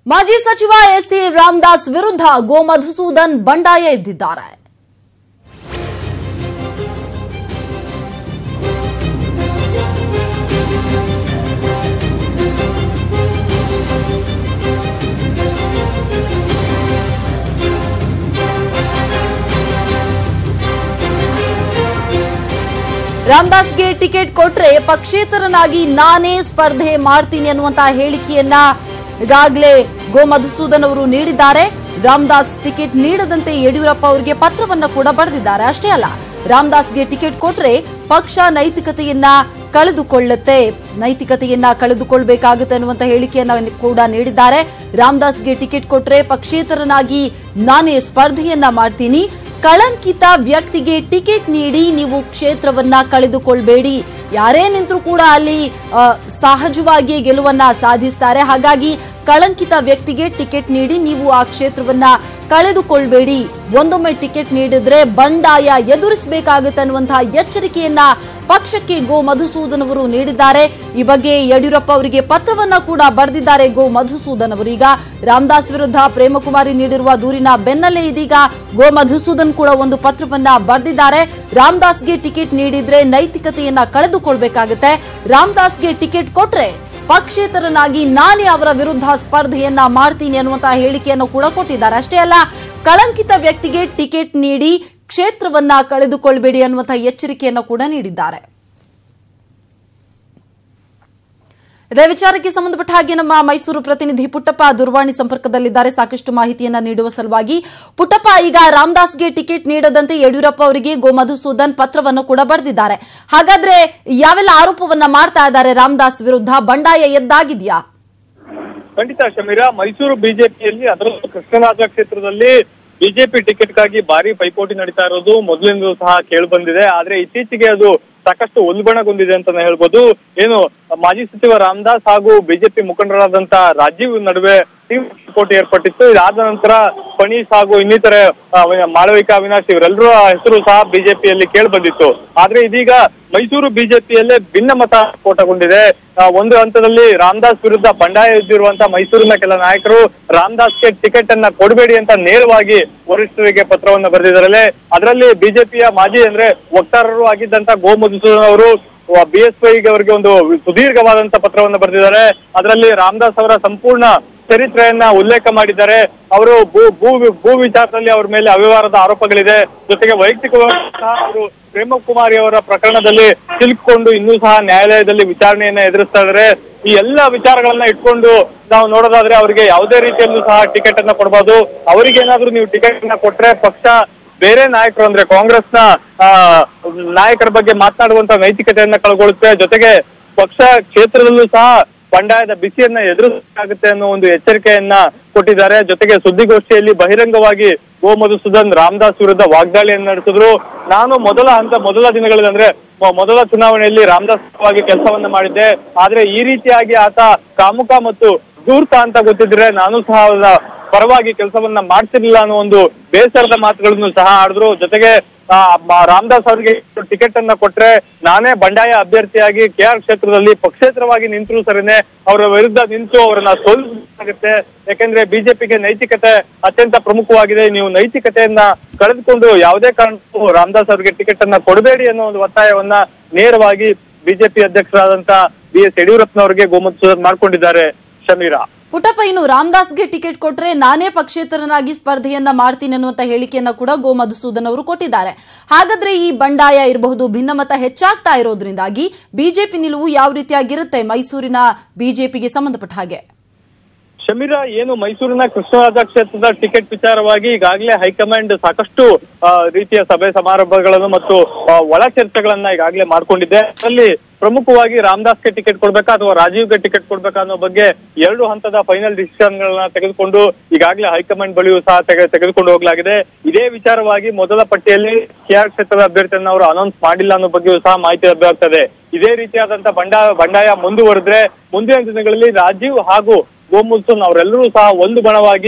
ಮಾಜಿ ಸಚಿವ ಎಸ್ಸಿ ರಾಮದಾಸ್ ವಿರುದ್ಧ ಗೋ ಮಧುಸೂದನ್ ಬಂಡಾಯ ಎದ್ದಿದ್ದಾರೆ ರಾಮದಾಸ್ಗೆ ಟಿಕೆಟ್ ಕೊಟ್ರೆ ಪಕ್ಷೇತರನಾಗಿ ನಾನೇ ಸ್ಪರ್ಧೆ ಮಾಡ್ತೀನಿ ಅನ್ನುವಂತ ಹೇಳಿಕೆಯನ್ನ ಈಗಾಗಲೇ ಗೋ ಮಧುಸೂದನ್ ಅವರು ನೀಡಿದ್ದಾರೆ ರಾಮದಾಸ್ ಟಿಕೆಟ್ ನೀಡದಂತೆ ಯಡಿಯೂರಪ್ಪ ಅವರಿಗೆ ಪತ್ರವನ್ನ ಕೂಡ ಬರೆದಿದ್ದಾರೆ ಅಷ್ಟೇ ಅಲ್ಲ ರಾಮದಾಸ್ಗೆ ಟಿಕೆಟ್ ಕೊಟ್ರೆ ಪಕ್ಷ ನೈತಿಕತೆಯನ್ನ ಕಳೆದುಕೊಳ್ಳುತ್ತೆ ನೈತಿಕತೆಯನ್ನ ಕಳೆದುಕೊಳ್ಬೇಕಾಗುತ್ತೆ ಅನ್ನುವಂತ ಹೇಳಿಕೆಯನ್ನ ಕೂಡ ನೀಡಿದ್ದಾರೆ ರಾಮದಾಸ್ಗೆ ಟಿಕೆಟ್ ಕೊಟ್ರೆ ಪಕ್ಷೇತರನಾಗಿ ನಾನೇ ಸ್ಪರ್ಧೆಯನ್ನ ಮಾಡ್ತೀನಿ ಕಳಂಕಿತ ವ್ಯಕ್ತಿಗೆ ಟಿಕೆಟ್ ನೀಡಿ ನೀವು ಕ್ಷೇತ್ರವನ್ನ ಕಳೆದುಕೊಳ್ಬೇಡಿ ಯಾರೇ ನಿಂತರೂ ಕೂಡ ಅಲ್ಲಿ ಆ, ಸಹಜವಾಗಿ ಗೆಲುವನ್ನ ಸಾಧಿಸ್ತಾರೆ ಹಾಗಾಗಿ ಕಳಂಕಿತ ವ್ಯಕ್ತಿಗೆ ಟಿಕೆಟ್ ನೀಡಿ ನೀವು ಆ ಕ್ಷೇತ್ರವನ್ನ ಕಳೆದುಕೊಳ್ಬೇಡಿ ಒಂದೊಮ್ಮೆ ಟಿಕೆಟ್ ನೀಡಿದ್ರೆ ಬಂಡಾಯ ಎದುರಿಸಬೇಕಾಗುತ್ತೆ ಅನ್ನುವಂತಹ ಎಚ್ಚರಿಕೆಯನ್ನ ಪಕ್ಷಕ್ಕೆ ಗೋ ಮಧುಸೂದನ್ ಅವರು ನೀಡಿದ್ದಾರೆ ಈ ಬಗ್ಗೆ ಯಡಿಯೂರಪ್ಪ ಅವರಿಗೆ ಪತ್ರವನ್ನ ಕೂಡ ಬರೆದಿದ್ದಾರೆ ಗೋ ಮಧುಸೂದನ್ ಅವರು ಈಗ ರಾಮದಾಸ್ ವಿರುದ್ಧ ಪ್ರೇಮಕುಮಾರಿ ನೀಡಿರುವ ದೂರಿನ ಬೆನ್ನಲ್ಲೇ ಇದೀಗ ಗೋ ಮಧುಸೂದನ್ ಕೂಡ ಒಂದು ಪತ್ರವನ್ನ ಬರೆದಿದ್ದಾರೆ ರಾಮದಾಸ್ಗೆ ಟಿಕೆಟ್ ನೀಡಿದ್ರೆ ನೈತಿಕತೆಯನ್ನ ಕಳೆದುಕೊಳ್ಬೇಕಾಗುತ್ತೆ ರಾಮದಾಸ್ಗೆ ಟಿಕೆಟ್ ಕೊಟ್ರೆ ಪಕ್ಷೇತರನಾಗಿ ನಾನೇ ಅವರ ವಿರುದ್ಧ ಸ್ಪರ್ಧೆಯನ್ನ ಮಾಡ್ತೀನಿ ಅನ್ನುವಂತಹ ಹೇಳಿಕೆಯನ್ನು ಕೂಡ ಕೊಟ್ಟಿದ್ದಾರೆ ಅಷ್ಟೇ ಅಲ್ಲ ಕಳಂಕಿತ ವ್ಯಕ್ತಿಗೆ ಟಿಕೆಟ್ ನೀಡಿ ಕ್ಷೇತ್ರವನ್ನ ಕಳೆದುಕೊಳ್ಬೇಡಿ ಅನ್ನುವಂತಹ ಎಚ್ಚರಿಕೆಯನ್ನು ಕೂಡ ನೀಡಿದ್ದಾರೆ ಇದೇ ವಿಚಾರಕ್ಕೆ ಸಂಬಂಧಪಟ್ಟ ಹಾಗೆ ನಮ್ಮ ಮೈಸೂರು ಪ್ರತಿನಿಧಿ ಪುಟ್ಟಪ್ಪ ದೂರವಾಣಿ ಸಂಪರ್ಕದಲ್ಲಿದ್ದಾರೆ ಸಾಕಷ್ಟು ಮಾಹಿತಿಯನ್ನ ನೀಡುವ ಸಲುವಾಗಿ ಪುಟ್ಟಪ್ಪ ಈಗ ರಾಮದಾಸ್ಗೆ ಟಿಕೆಟ್ ನೀಡದಂತೆ ಯಡಿಯೂರಪ್ಪ ಅವರಿಗೆ ಗೋ ಮಧುಸೂದನ್ ಪತ್ರವನ್ನು ಕೂಡ ಬರೆದಿದ್ದಾರೆ ಹಾಗಾದ್ರೆ ಯಾವೆಲ್ಲ ಆರೋಪವನ್ನ ಮಾಡ್ತಾ ಇದ್ದಾರೆ ರಾಮದಾಸ್ ವಿರುದ್ಧ ಬಂಡಾಯ ಎದ್ದಾಗಿದ್ಯಾ ಖಂಡಿತ ಶಮೀರ ಮೈಸೂರು ಬಿಜೆಪಿಯಲ್ಲಿ ಅದರಲ್ಲೂ ಕೃಷ್ಣರಾಜ ಕ್ಷೇತ್ರದಲ್ಲಿ ಬಿಜೆಪಿ ಟಿಕೆಟ್ಗಾಗಿ ಭಾರಿ ಪೈಪೋಟಿ ನಡೀತಾ ಇರೋದು ಮೊದಲಿಂದಲೂ ಸಹ ಕೇಳಿ ಬಂದಿದೆ ಆದ್ರೆ ಇತ್ತೀಚೆಗೆ ಅದು ಸಾಕಷ್ಟು ಉಲ್ಬಣಗೊಂಡಿದೆ ಅಂತಾನೆ ಹೇಳ್ಬೋದು ಏನು ಮಾಜಿ ಸಚಿವ ರಾಮದಾಸ್ ಹಾಗೂ ಬಿಜೆಪಿ ಮುಖಂಡರಾದಂತ ರಾಜೀವ್ ನಡುವೆ ತೀವ್ರ ಪೈಪೋಟಿ ಏರ್ಪಟ್ಟಿತ್ತು ಇದಾದ ನಂತರ ಫಣೀಸ್ ಹಾಗೂ ಇನ್ನಿತರೆ ಆ, ಮಾಳವಿಕಾ ಅವಿನಾಶ್ ಇವರೆಲ್ಲರೂ ಹೆಸರು ಸಹ ಬಿಜೆಪಿಯಲ್ಲಿ ಕೇಳಿ ಬಂದಿತ್ತು ಆದ್ರೆ ಇದೀಗ ಮೈಸೂರು ಬಿಜೆಪಿಯಲ್ಲೇ ಭಿನ್ನ ಮತ ಸ್ಫೋಟಗೊಂಡಿದೆ ಆ, ಒಂದು ಹಂತದಲ್ಲಿ ರಾಮದಾಸ್ ವಿರುದ್ಧ ಬಂಡಾಯ ಎದ್ದಿರುವಂತ ಮೈಸೂರಿನ ಕೆಲ ನಾಯಕರು ರಾಮದಾಸ್ಗೆ ಟಿಕೆಟ್ ಅನ್ನ ಕೊಡಬೇಡಿ ಅಂತ ನೇರವಾಗಿ ವರಿಷ್ಠರಿಗೆ ಪತ್ರವನ್ನು ಬರೆದಿದ್ದಾರೆ ಅದರಲ್ಲಿ ಬಿಜೆಪಿಯ ಮಾಜಿ ಅಂದ್ರೆ ವಕ್ತಾರರು ಆಗಿದ್ದಂತ ಗೋ ಮಧುಸೂದನ್ ಅವರು ಬಿ ಎಸ್ ವೈ ಅವರಿಗೆ ಒಂದು ಸುದೀರ್ಘವಾದಂತ ಪತ್ರವನ್ನು ಬರೆದಿದ್ದಾರೆ ಅದರಲ್ಲಿ ರಾಮದಾಸ್ ಅವರ ಸಂಪೂರ್ಣ ಚರಿತ್ರೆಯನ್ನ ಉಲ್ಲೇಖ ಮಾಡಿದ್ದಾರೆ ಅವರು ಭೂ ಭೂ ಭೂ ವಿಚಾರದಲ್ಲಿ ಅವ್ರ ಮೇಲೆ ಅವ್ಯವಹಾರದ ಆರೋಪಗಳಿದೆ ಜೊತೆಗೆ ವೈಯಕ್ತಿಕವಾಗಿ ಸಹ ಅವರು ಪ್ರೇಮಕುಮಾರಿ ಅವರ ಪ್ರಕರಣದಲ್ಲಿ ಸಿಲುಕಿಕೊಂಡು ಇನ್ನೂ ಸಹ ನ್ಯಾಯಾಲಯದಲ್ಲಿ ವಿಚಾರಣೆಯನ್ನ ಎದುರಿಸ್ತಾ ಇದ್ದಾರೆ ಈ ಎಲ್ಲ ವಿಚಾರಗಳನ್ನ ಇಟ್ಕೊಂಡು ನಾವು ನೋಡೋದಾದ್ರೆ ಅವರಿಗೆ ಯಾವುದೇ ರೀತಿಯಲ್ಲೂ ಸಹ ಟಿಕೆಟ್ ಅನ್ನ ಕೊಡಬಹುದು ಅವರಿಗೆ ಏನಾದ್ರೂ ನೀವು ಟಿಕೆಟ್ ಅನ್ನ ಕೊಟ್ರೆ ಪಕ್ಷ ಬೇರೆ ನಾಯಕರು ಅಂದ್ರೆ ಕಾಂಗ್ರೆಸ್ನ ಆ, ನಾಯಕರ ಬಗ್ಗೆ ಮಾತನಾಡುವಂತ ನೈತಿಕತೆಯನ್ನ ಕಳ್ಕೊಳ್ಳುತ್ತೆ ಜೊತೆಗೆ ಪಕ್ಷ ಕ್ಷೇತ್ರದಲ್ಲೂ ಸಹ ಬಂಡಾಯದ ಬಿಸಿಯನ್ನ ಎದುರಿಸಬೇಕಾಗುತ್ತೆ ಅನ್ನೋ ಒಂದು ಎಚ್ಚರಿಕೆಯನ್ನ ಕೊಟ್ಟಿದ್ದಾರೆ ಜೊತೆಗೆ ಸುದ್ದಿಗೋಷ್ಠಿಯಲ್ಲಿ ಬಹಿರಂಗವಾಗಿ ಗೋ ಮಧುಸೂದನ್ ರಾಮದಾಸ್ ವಿರುದ್ಧ ವಾಗ್ದಾಳಿಯನ್ನು ನಡೆಸಿದ್ರು ನಾನು ಮೊದಲ ಹಂತ ಮೊದಲ ದಿನಗಳಲ್ಲಿ ಅಂದ್ರೆ ಮೊ- ಮೊದಲ ಚುನಾವಣೆಯಲ್ಲಿ ರಾಮದಾಸ್ ಪರವಾಗಿ ಕೆಲಸವನ್ನ ಮಾಡಿದ್ದೆ ಆದ್ರೆ ಈ ರೀತಿಯಾಗಿ ಆತ ಕಾಮುಕ ಮತ್ತು ಧೂರ್ತ ಅಂತ ಗೊತ್ತಿದ್ರೆ ನಾನು ಸಹ ಅವರ ಪರವಾಗಿ ಕೆಲಸವನ್ನ ಮಾಡ್ತಿರ್ಲಿಲ್ಲ ಅನ್ನೋ ಒಂದು ಬೇಸರದ ಮಾತುಗಳನ್ನು ಸಹ ಆಡಿದ್ರು ಜೊತೆಗೆ ಆ, ಮ- ರಾಮದಾಸ್ ಅವರಿಗೆ ಟಿಕೆಟ್ ಅನ್ನ ಕೊಟ್ರೆ ನಾನೇ ಬಂಡಾಯ ಅಭ್ಯರ್ಥಿಯಾಗಿ ಕೆ ಆರ್ ಕ್ಷೇತ್ರದಲ್ಲಿ ಪಕ್ಷೇತರವಾಗಿ ನಿಂತರೂ ಸರಿನೇ ಅವರ ವಿರುದ್ಧ ನಿಂತು ಅವರನ್ನ ಸೋಲಿಸಲಾಗುತ್ತೆ ಯಾಕೆಂದ್ರೆ ಬಿಜೆಪಿಗೆ ನೈತಿಕತೆ ಅತ್ಯಂತ ಪ್ರಮುಖವಾಗಿದೆ ನೀವು ನೈತಿಕತೆಯನ್ನ ಕಳೆದುಕೊಂಡು ಯಾವುದೇ ಕಾರಣಕ್ಕೂ ರಾಮದಾಸ್ ಅವರಿಗೆ ಟಿಕೆಟ್ ಅನ್ನ ಕೊಡಬೇಡಿ ಅನ್ನೋ ಒಂದು ಒತ್ತಾಯವನ್ನ ನೇರವಾಗಿ ಬಿಜೆಪಿ ಅಧ್ಯಕ್ಷರಾದಂತ ಬಿ ಎಸ್ ಯಡಿಯೂರಪ್ಪನವರಿಗೆ ಗೋಮತ್ ಮಾಡ್ಕೊಂಡಿದ್ದಾರೆ ಶಮೀರಾ ಪುಟ್ಟಪ್ಪ ಇನ್ನು ರಾಮದಾಸ್ಗೆ ಟಿಕೆಟ್ ಕೊಟ್ರೆ ನಾನೇ ಪಕ್ಷೇತರನಾಗಿ ಸ್ಪರ್ಧೆಯನ್ನ ಮಾಡ್ತೀನಿ ಅನ್ನುವಂತ ಹೇಳಿಕೆಯನ್ನ ಕೂಡ ಗೋ ಮಧುಸೂದನ್ ಅವರು ಕೊಟ್ಟಿದ್ದಾರೆ ಹಾಗಾದ್ರೆ ಈ ಬಂಡಾಯ ಇರಬಹುದು ಭಿನ್ನಮತ ಹೆಚ್ಚಾಗ್ತಾ ಇರೋದ್ರಿಂದಾಗಿ ಬಿಜೆಪಿ ನಿಲುವು ಯಾವ ರೀತಿಯಾಗಿರುತ್ತೆ ಮೈಸೂರಿನ ಬಿಜೆಪಿಗೆ ಸಂಬಂಧಪಟ್ಟ ಹಾಗೆ ಶಮೀರಾ ಏನು ಮೈಸೂರಿನ ಕೃಷ್ಣರಾಜ ಕ್ಷೇತ್ರದ ಟಿಕೆಟ್ ವಿಚಾರವಾಗಿ ಈಗಾಗಲೇ ಹೈಕಮಾಂಡ್ ಸಾಕಷ್ಟು ಆ, ರೀತಿಯ ಸಭೆ ಸಮಾರಂಭಗಳನ್ನು ಮತ್ತು ಆ, ಒಳ ಚರ್ಚೆಗಳನ್ನ ಈಗಾಗಲೇ ಮಾಡ್ಕೊಂಡಿದೆ ಅದರಲ್ಲಿ ಪ್ರಮುಖವಾಗಿ ರಾಮದಾಸ್ಗೆ ಟಿಕೆಟ್ ಕೊಡ್ಬೇಕಾ ಅಥವಾ ರಾಜೀವ್ಗೆ ಟಿಕೆಟ್ ಕೊಡ್ಬೇಕಾ ಅನ್ನೋ ಬಗ್ಗೆ ಎರಡು ಹಂತದ ಫೈನಲ್ ಡಿಸಿಷನ್ ಗಳನ್ನ ತೆಗೆದುಕೊಂಡು ಈಗಾಗಲೇ ಹೈಕಮಾಂಡ್ ಬಳಿಯೂ ಸಹ ತೆಗೆ- ತೆಗೆದುಕೊಂಡು ಹೋಗಲಾಗಿದೆ ಇದೇ ವಿಚಾರವಾಗಿ ಮೊದಲ ಪಟ್ಟಿಯಲ್ಲಿ ಕೆಆರ್ ಕ್ಷೇತ್ರದ ಅಭ್ಯರ್ಥಿಯನ್ನು ಅವರು ಅನೌನ್ಸ್ ಮಾಡಿಲ್ಲ ಅನ್ನೋ ಬಗ್ಗೆಯೂ ಸಹ ಮಾಹಿತಿ ಲಭ್ಯವಾಗ್ತದೆ ಇದೇ ರೀತಿಯಾದಂತ ಬಂಡಾಯ ಬಂಡಾಯ ಮುಂದುವರೆದ್ರೆ ಮುಂದಿನ ದಿನಗಳಲ್ಲಿ ರಾಜೀವ್ ಹಾಗೂ ಗೋಮುಲ್ಸನ್ ಅವರೆಲ್ಲರೂ ಸಹ ಒಂದು ಬಣವಾಗಿ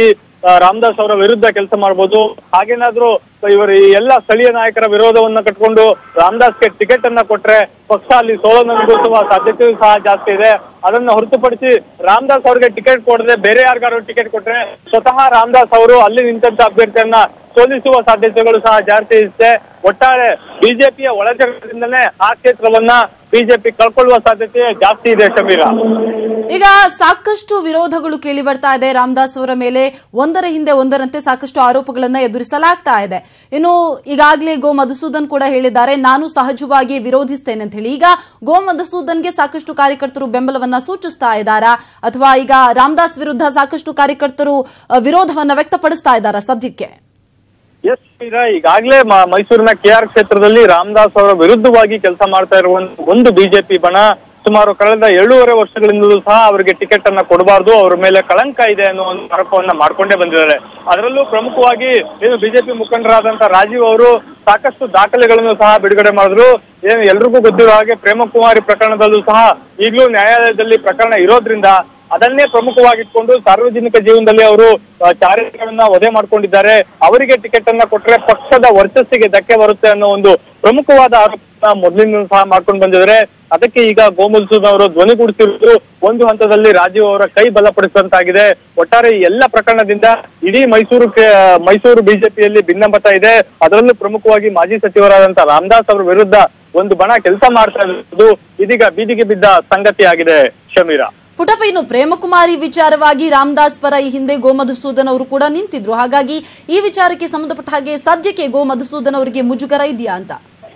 ಆ, ರಾಮದಾಸ್ ಅವರ ವಿರುದ್ಧ ಕೆಲಸ ಮಾಡಬಹುದು ಹಾಗೇನಾದ್ರೂ ಇವರು ಈ ಎಲ್ಲ ಸ್ಥಳೀಯ ನಾಯಕರ ವಿರೋಧವನ್ನ ಕಟ್ಕೊಂಡು ರಾಮದಾಸ್ಗೆ ಟಿಕೆಟ್ ಅನ್ನ ಕೊಟ್ರೆ ಪಕ್ಷ ಅಲ್ಲಿ ಸೋಲನ್ನನುಭವಿಸುವ ಸಾಧ್ಯತೆಯೂ ಸಹ ಜಾಸ್ತಿ ಇದೆ ಅದನ್ನ ಹೊರತುಪಡಿಸಿ ರಾಮದಾಸ್ ಅವರಿಗೆ ಟಿಕೆಟ್ ಕೊಡದೆ ಬೇರೆ ಯಾರಿಗಾರು ಟಿಕೆಟ್ ಕೊಟ್ರೆ ಸ್ವತಃ ರಾಮದಾಸ್ ಅವರು ಅಲ್ಲಿ ನಿಂತಂತ ಅಭ್ಯರ್ಥಿಯನ್ನ ಸೋಲಿಸುವ ಸಾಧ್ಯತೆಗಳು ಸಹ ಜಾಸ್ತಿ ಇದೆ ಒಟ್ಟಾರೆ ಬಿಜೆಪಿಯ ಒಳಜಗಳದಿಂದಲೇ ಆ ಕ್ಷೇತ್ರವನ್ನ ಬಿಜೆಪಿ ಕಳ್ಕೊಳ್ಳುವ ಸಾಧ್ಯತೆ ಜಾಸ್ತಿ ಇದೆ ಶಮೀರಾ ಈಗ ಸಾಕಷ್ಟು ವಿರೋಧಗಳು ಕೇಳಿ ಬರ್ತಾ ಇದೆ ರಾಮದಾಸ್ ಅವರ ಮೇಲೆ ಒಂದರ ಹಿಂದೆ ಒಂದರಂತೆ ಸಾಕಷ್ಟು ಆರೋಪಗಳನ್ನ ಎದುರಿಸಲಾಗ್ತಾ ಇದೆ ಇನ್ನು ಈಗಾಗಲೇ ಗೋ ಮಧುಸೂದನ್ ಕೂಡ ಹೇಳಿದ್ದಾರೆ ನಾನು ಸಹಜವಾಗಿ ವಿರೋಧಿಸ್ತೇನೆ ಅಂತ ಹೇಳಿ ಈಗ ಗೋ ಮಧುಸೂದನ್ಗೆ ಸಾಕಷ್ಟು ಕಾರ್ಯಕರ್ತರು ಬೆಂಬಲವನ್ನ ಸೂಚಿಸ್ತಾ ಇದ್ದಾರಾ ಅಥವಾ ಈಗ ರಾಮದಾಸ್ ವಿರುದ್ಧ ಸಾಕಷ್ಟು ಕಾರ್ಯಕರ್ತರು ಅ, ವಿರೋಧವನ್ನ ವ್ಯಕ್ತಪಡಿಸ್ತಾ ಇದ್ದಾರಾ ಸದ್ಯಕ್ಕೆ ಎಸ್ ಈಗ ಈಗಾಗಲೇ ಮ- ಮೈಸೂರಿನ ಕೆ ಆರ್ ಕ್ಷೇತ್ರದಲ್ಲಿ ರಾಮದಾಸ್ ಅವರ ವಿರುದ್ಧವಾಗಿ ಕೆಲಸ ಮಾಡ್ತಾ ಇರುವ ಒಂದು- ಒಂದು ಬಿಜೆಪಿ ಬಣ ಸುಮಾರು ಕಳೆದ ಏಳೂವರೆ ವರ್ಷಗಳಿಂದಲೂ ಸಹ ಅವರಿಗೆ ಟಿಕೆಟ್ ಅನ್ನ ಕೊಡಬಾರ್ದು ಅವರ ಮೇಲೆ ಕಳಂಕ ಇದೆ ಅನ್ನೋ ಒಂದು ಆರೋಪವನ್ನ ಮಾಡ್ಕೊಂಡೇ ಬಂದಿದ್ದಾರೆ ಅದರಲ್ಲೂ ಪ್ರಮುಖವಾಗಿ ಏನು ಬಿಜೆಪಿ ಮುಖಂಡರಾದಂತ ರಾಜೀವ್ ಅವರು ಸಾಕಷ್ಟು ದಾಖಲೆಗಳನ್ನು ಸಹ ಬಿಡುಗಡೆ ಮಾಡಿದ್ರು ಏನು ಎಲ್ರಿಗೂ ಗೊತ್ತಿರೋ ಹಾಗೆ ಪ್ರೇಮಕುಮಾರಿ ಪ್ರಕರಣದಲ್ಲೂ ಸಹ ಈಗಲೂ ನ್ಯಾಯಾಲಯದಲ್ಲಿ ಪ್ರಕರಣ ಇರೋದ್ರಿಂದ ಅದನ್ನೇ ಪ್ರಮುಖವಾಗಿಟ್ಕೊಂಡು ಸಾರ್ವಜನಿಕ ಜೀವನದಲ್ಲಿ ಅವರು ಆ, ಚಾರಿತ್ರಗಳನ್ನ ವಧೆ ಮಾಡ್ಕೊಂಡಿದ್ದಾರೆ ಅವರಿಗೆ ಟಿಕೆಟ್ ಅನ್ನ ಕೊಟ್ರೆ ಪಕ್ಷದ ವರ್ಚಸ್ಸಿಗೆ ಧಕ್ಕೆ ಬರುತ್ತೆ ಅನ್ನೋ ಒಂದು ಪ್ರಮುಖವಾದ ಆರೋಪ ಮೊದಲಿಂದ ಸಹ ಮಾಡ್ಕೊಂಡು ಬಂದಿದ್ದಾರೆ ಅದಕ್ಕೆ ಈಗ ಗೋಮುಲ್ಸೂದ್ ಅವರು ಧ್ವನಿಗೂಡಿಸಿರುವುದು ಒಂದು ಹಂತದಲ್ಲಿ ರಾಜೀವ್ ಅವರ ಕೈ ಬಲಪಡಿಸಿದಂತಾಗಿದೆ ಒಟ್ಟಾರೆ ಈ ಎಲ್ಲ ಪ್ರಕರಣದಿಂದ ಇಡೀ ಮೈಸೂರು ಕೆ- ಮೈಸೂರು ಬಿಜೆಪಿಯಲ್ಲಿ ಭಿನ್ನಮತ ಇದೆ ಅದರಲ್ಲೂ ಪ್ರಮುಖವಾಗಿ ಮಾಜಿ ಸಚಿವರಾದಂತ ರಾಮದಾಸ್ ಅವರ ವಿರುದ್ಧ ಒಂದು ಬಣ ಕೆಲಸ ಮಾಡ್ತಾ ಇರುವುದು ಇದೀಗ ಬೀದಿಗೆ ಬಿದ್ದ ಸಂಗತಿ ಆಗಿದೆ ಶಮೀರಾ ಪುಟಪ್ಪ ಇನ್ನು ಪ್ರೇಮಕುಮಾರಿ ವಿಚಾರವಾಗಿ ರಾಮದಾಸ್ ಪರ ಈ ಹಿಂದೆ ಗೋ ಮಧುಸೂದನ್ ಅವರು ಕೂಡ ನಿಂತಿದ್ರು ಹಾಗಾಗಿ ಈ ವಿಚಾರಕ್ಕೆ ಸಂಬಂಧಪಟ್ಟ ಹಾಗೆ ಸದ್ಯಕ್ಕೆ ಗೋ ಮಧುಸೂದನ್ ಅವರಿಗೆ ಮುಜುಗರ ಇದೆಯಾ ಅಂತ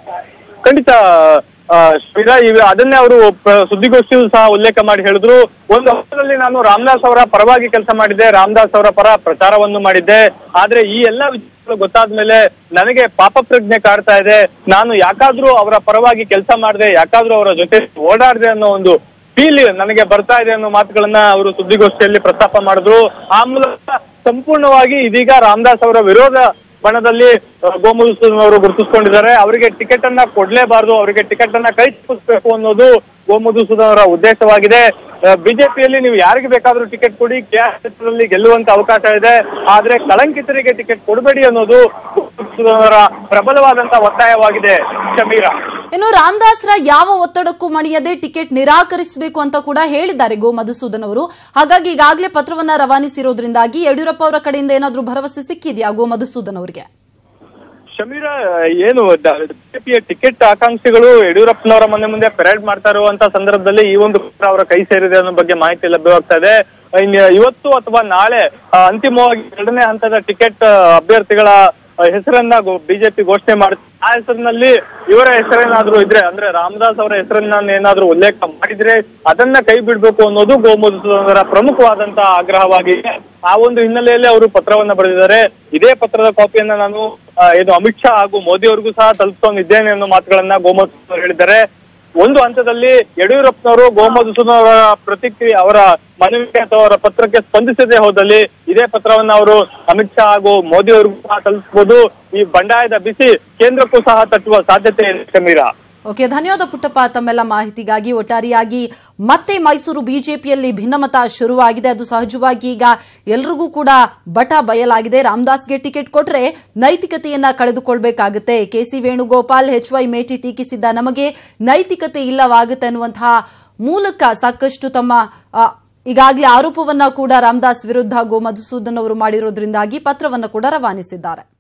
ಖಂಡಿತ ಆ, ಶ್ರೀರಾ ಇವ ಅದನ್ನೇ ಅವರು ಪ- ಸುದ್ದಿಗೋಷ್ಠಿಯಲ್ಲೂ ಸಹ ಉಲ್ಲೇಖ ಮಾಡಿ ಹೇಳಿದ್ರು ಒಂದು ಹಂತದಲ್ಲಿ ನಾನು ರಾಮದಾಸ್ ಅವರ ಪರವಾಗಿ ಕೆಲಸ ಮಾಡಿದ್ದೆ ರಾಮದಾಸ್ ಅವರ ಪರ ಪ್ರಚಾರವನ್ನು ಮಾಡಿದ್ದೆ ಆದ್ರೆ ಈ ಎಲ್ಲ ವಿಚಾರಗಳು ಗೊತ್ತಾದ್ಮೇಲೆ ನನಗೆ ಪಾಪ ಪ್ರಜ್ಞೆ ಕಾಡ್ತಾ ಇದೆ ನಾನು ಯಾಕಾದ್ರೂ ಅವರ ಪರವಾಗಿ ಕೆಲಸ ಮಾಡಿದೆ ಯಾಕಾದ್ರೂ ಅವರ ಜೊತೆ ಓಡಾಡಿದೆ ಅನ್ನೋ ಒಂದು ಫೀಲ್ ನನಗೆ ಬರ್ತಾ ಇದೆ ಅನ್ನೋ ಮಾತುಗಳನ್ನ ಅವರು ಸುದ್ದಿಗೋಷ್ಠಿಯಲ್ಲಿ ಪ್ರಸ್ತಾಪ ಮಾಡಿದ್ರು ಆ ಮೂಲಕ ಸಂಪೂರ್ಣವಾಗಿ ಇದೀಗ ರಾಮದಾಸ್ ಅವರ ವಿರೋಧ ಬಣದಲ್ಲಿ ಗೋಮುಲ್ಸನ್ ಅವರು ಗುರುತಿಸ್ಕೊಂಡಿದ್ದಾರೆ ಅವರಿಗೆ ಟಿಕೆಟ್ ಅನ್ನ ಕೊಡ್ಲೇಬಾರ್ದು ಅವರಿಗೆ ಟಿಕೆಟ್ ಅನ್ನ ಕೈ ತಪ್ಪಿಸ್ಬೇಕು ಅನ್ನೋದು ಗೋಮಧುಸೂದನ್ ಅವರ ಉದ್ದೇಶವಾಗಿದೆ ಬಿಜೆಪಿಯಲ್ಲಿ ನೀವು ಯಾರಿಗೆ ಬೇಕಾದ್ರೂ ಟಿಕೆಟ್ ಕೊಡಿ ಕೆ ಆರ್ ಕ್ಷೇತ್ರದಲ್ಲಿ ಗೆಲ್ಲುವಂತ ಅವಕಾಶ ಇದೆ ಆದ್ರೆ ಕಳಂಕಿತರಿಗೆ ಟಿಕೆಟ್ ಕೊಡಬೇಡಿ ಅನ್ನೋದು ಗೋಮಧುಸೂದನ್ ಅವರ ಪ್ರಬಲವಾದಂತ ಒತ್ತಾಯವಾಗಿದೆ ಶಮೀರಾ ಇನ್ನು ರಾಮದಾಸ್ರ ಯಾವ ಒತ್ತಡಕ್ಕೂ ಮಣಿಯದೆ ಟಿಕೆಟ್ ನಿರಾಕರಿಸಬೇಕು ಅಂತ ಕೂಡ ಹೇಳಿದ್ದಾರೆ ಗೋ ಮಧುಸೂದನ್ ಅವರು ಹಾಗಾಗಿ ಈಗಾಗಲೇ ಪತ್ರವನ್ನ ರವಾನಿಸಿರೋದ್ರಿಂದಾಗಿ ಯಡಿಯೂರಪ್ಪ ಅವರ ಕಡೆಯಿಂದ ಏನಾದ್ರೂ ಭರವಸೆ ಸಿಕ್ಕಿದೆಯಾ ಗೋ ಮಧುಸೂದನ್ ಅವರಿಗೆ ಶಮೀರ ಏನು ಬಿಜೆಪಿಯ ಟಿಕೆಟ್ ಆಕಾಂಕ್ಷಿಗಳು ಯಡಿಯೂರಪ್ಪನವರ ಮನೆ ಮುಂದೆ ಪೆರೇಡ್ ಮಾಡ್ತಾ ಇರುವಂತ ಸಂದರ್ಭದಲ್ಲಿ ಈ ಒಂದು ಪತ್ರ ಅವರ ಕೈ ಸೇರಿದೆ ಅನ್ನೋ ಬಗ್ಗೆ ಮಾಹಿತಿ ಲಭ್ಯವಾಗ್ತಾ ಇದೆ ಇನ್ನು ಇವತ್ತು ಅಥವಾ ನಾಳೆ ಆ, ಅಂತಿಮವಾಗಿ ಎರಡನೇ ಹಂತದ ಟಿಕೆಟ್ ಅಭ್ಯರ್ಥಿಗಳ ಆ, ಹೆಸರನ್ನ ಬಿಜೆಪಿ ಘೋಷಣೆ ಮಾಡುತ್ತೆ ಆ ಹೆಸರಿನಲ್ಲಿ ಇವರ ಹೆಸರೇನಾದ್ರೂ ಇದ್ರೆ ಅಂದ್ರೆ ರಾಮದಾಸ್ ಅವರ ಹೆಸರನ್ನ ಏನಾದ್ರೂ ಉಲ್ಲೇಖ ಮಾಡಿದ್ರೆ ಅದನ್ನ ಕೈ ಬಿಡ್ಬೇಕು ಅನ್ನೋದು ಗೋಮಧುಸೂದನರ ಪ್ರಮುಖವಾದಂತಹ ಆಗ್ರಹವಾಗಿದೆ ಆ ಒಂದು ಹಿನ್ನೆಲೆಯಲ್ಲಿ ಅವರು ಪತ್ರವನ್ನ ಬರೆದಿದ್ದಾರೆ ಇದೇ ಪತ್ರದ ಕಾಪಿಯನ್ನ ನಾನು ಆ, ಏನು ಅಮಿತ್ ಶಾ ಹಾಗೂ ಮೋದಿ ಅವರಿಗೂ ಸಹ ತಲುಪಿಸೋನಿದ್ದೇನೆ ಅನ್ನೋ ಮಾತುಗಳನ್ನ ಗೋಮಧುಸೂದನ್ ಹೇಳಿದ್ದಾರೆ ಒಂದು ಹಂತದಲ್ಲಿ ಯಡಿಯೂರಪ್ಪನವರು ಗೋಮಧುಸೂದನ್ ಅವರ ಪ್ರತಿಕ್ರಿಯೆ ಅವರ ಮನವಿಗೆ ಅಥವಾ ಅವರ ಪತ್ರಕ್ಕೆ ಸ್ಪಂದಿಸದೆ ಹೋದಲ್ಲಿ ಇದೇ ಪತ್ರವನ್ನ ಅವರು ಅಮಿತ್ ಶಾ ಹಾಗೂ ಮೋದಿ ಅವರಿಗೂ ಸಹ ತಲುಪಿಸಬಹುದು ಈ ಬಂಡಾಯದ ಬಿಸಿ ಕೇಂದ್ರಕ್ಕೂ ಸಹ ತಟ್ಟುವ ಸಾಧ್ಯತೆ ಇದೆ ಸಮೀರಾ ಓಕೆ ಧನ್ಯವಾದ ಪುಟ್ಟಪ್ಪ ತಮ್ಮೆಲ್ಲ ಮಾಹಿತಿಗಾಗಿ ಒಟ್ಟಾರೆಯಾಗಿ ಮತ್ತೆ ಮೈಸೂರು ಬಿಜೆಪಿಯಲ್ಲಿ ಭಿನ್ನಮತ ಶುರುವಾಗಿದೆ ಅದು ಸಹಜವಾಗಿ ಈಗ ಎಲ್ರಿಗೂ ಕೂಡ ಬಟ ಬಯಲಾಗಿದೆ ರಾಮದಾಸ್ಗೆ ಟಿಕೆಟ್ ಕೊಟ್ರೆ ನೈತಿಕತೆಯನ್ನ ಕಳೆದುಕೊಳ್ಬೇಕಾಗುತ್ತೆ K C Venugopal H Y Meti ಟೀಕಿಸಿದ್ದ ನಮಗೆ ನೈತಿಕತೆ ಇಲ್ಲವಾಗುತ್ತೆ ಅನ್ನುವಂತಹ ಮೂಲಕ ಸಾಕಷ್ಟು ತಮ್ಮ ಆ, ಈಗಾಗಲೇ ಆರೋಪವನ್ನ ಕೂಡ ರಾಮದಾಸ್ ವಿರುದ್ಧ ಗೋ ಮಧುಸೂದನ್ ಅವರು ಮಾಡಿರೋದ್ರಿಂದಾಗಿ ಪತ್ರವನ್ನು ಕೂಡ ರವಾನಿಸಿದ್ದಾರೆ